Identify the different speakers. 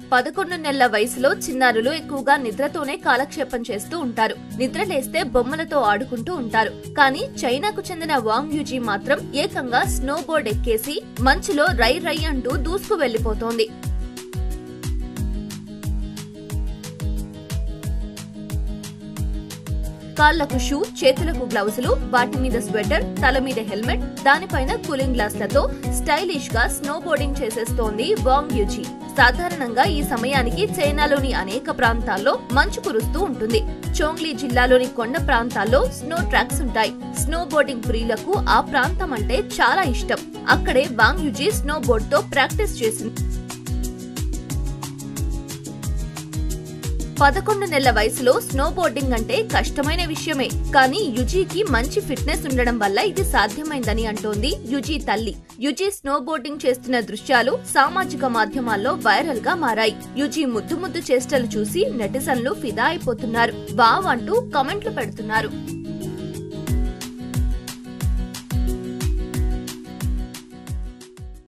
Speaker 1: పదకొండు నెలల వయసులో చిన్నారులు ఎక్కువగా నిద్రతోనే కాలక్షేపం చేస్తూ ఉంటారు నిద్ర లేస్తే బొమ్మలతో ఆడుకుంటూ ఉంటారు కానీ చైనాకు చెందిన వాంగ్ యూజీ మాత్రం ఏకంగా స్నో బోర్డ్ ఎక్కేసి మంచులో రై రై అంటూ దూసుకు వెళ్లిపోతోంది కాళ్లకు షూ చేతులకు గ్లౌజులు వాటి మీద స్వెటర్ తల మీద హెల్మెట్ దానిపైన కూలింగ్ గ్లాస్లతో స్టైలిష్ గా స్నో బోర్డింగ్ చేసేస్తోంది వాంగ్ యూజీ సాధారణంగా ఈ సమయానికి చైనాలోని అనేక ప్రాంతాల్లో మంచు కురుస్తూ ఉంటుంది చోంగ్లీ జిల్లాలోని కొండ ప్రాంతాల్లో స్నో ట్రాక్స్ ఉంటాయి స్నో బోర్డింగ్ ప్రియులకు ఆ ప్రాంతం అంటే చాలా ఇష్టం అక్కడే వాంగ్ యూజీ స్నో బోర్డ్ తో ప్రాక్టీస్ చేసింది పదకొండు నెలల వయసులో స్నో బోర్డింగ్ అంటే కష్టమైన విషయమే కానీ యుజీకి మంచి ఫిట్నెస్ ఉండడం వల్ల ఇది సాధ్యమైందని అంటోంది యుజీ తల్లి యుజీ స్నో బోర్డింగ్ చేస్తున్న దృశ్యాలు సామాజిక మాధ్యమాల్లో వైరల్ గా మారాయి యుజీ ముద్దు ముద్దు చేష్టలు చూసి నెటిజన్లు ఫిదా అయిపోతున్నారు వావ్ అంటూ కామెంట్లు పెడుతున్నారు